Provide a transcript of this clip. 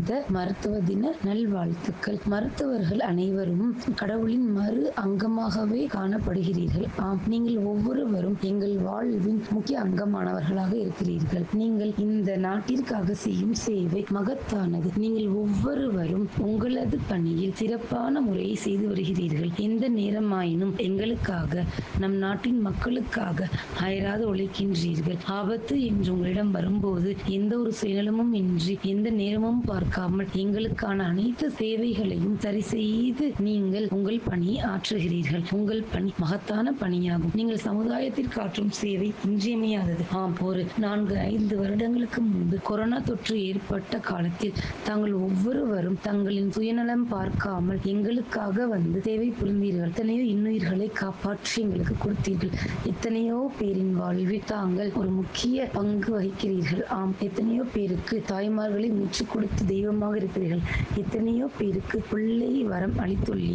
மாத மருத்துவ தின நல்வாழ்த்துக்கள் மருத்துவர்கள் அனைவரும் கடவுளின் மறு அங்கமாகவே காணப்படுகிறீர்கள் ஆம் நீங்கள் ஒவ்வொருவரும் எங்கள் வாழ்வின் முக்கிய அங்கமானவர்களாக இருக்கிறீர்கள் நீங்கள் இந்த நாட்டிற்காக செய்யும் சேவை மகத்தானது நீங்கள் ஒவ்வொருவரும் உங்களது பணியில் சிறப்பான முறையை செய்து வருகிறீர்கள் எந்த நேரமாயினும் எங்களுக்காக நம் நாட்டின் மக்களுக்காக அயராது உழைக்கின்றீர்கள் ஆபத்து என்று உங்களிடம் வரும்போது எந்த ஒரு சுயநலமும் இன்றி எந்த நேரமும் பார்க்காமல் எங்களுக்கான அனைத்து தேவைகளையும் சரி செய்து நீங்கள் உங்கள் பணியை ஆற்றுகிறீர்கள் உங்கள் பணி மகத்தான பணியாகும் நீங்கள் சமுதாயத்திற்கு ஆற்றும் சேவை இன்றியமையாதது ஆம் ஒரு நான்கு ஐந்து வருடங்களுக்கு முன்பு கொரோனா தொற்று ஏற்பட்ட காலத்தில் தாங்கள் ஒவ்வொருவரும் தங்களின் சுயநலம் பார்க்காமல் எங்களுக்காக வந்து சேவை புரிந்தீர்கள் எத்தனையோ இன்னுயிர்களை காப்பாற்றி எங்களுக்கு கொடுத்தீர்கள் எத்தனையோ பேரின் வாழ்வில் தாங்கள் ஒரு முக்கிய பங்கு வகிக்கிறீர்கள் ஆம் எத்தனையோ பேருக்கு தாய்மார்களை மீட்டுக் கொடுத்து தெய்வமாக இருக்கிறீர்கள் எத்தனையோ பேருக்கு பிள்ளை வரம் அளித்துள்ளீர்கள்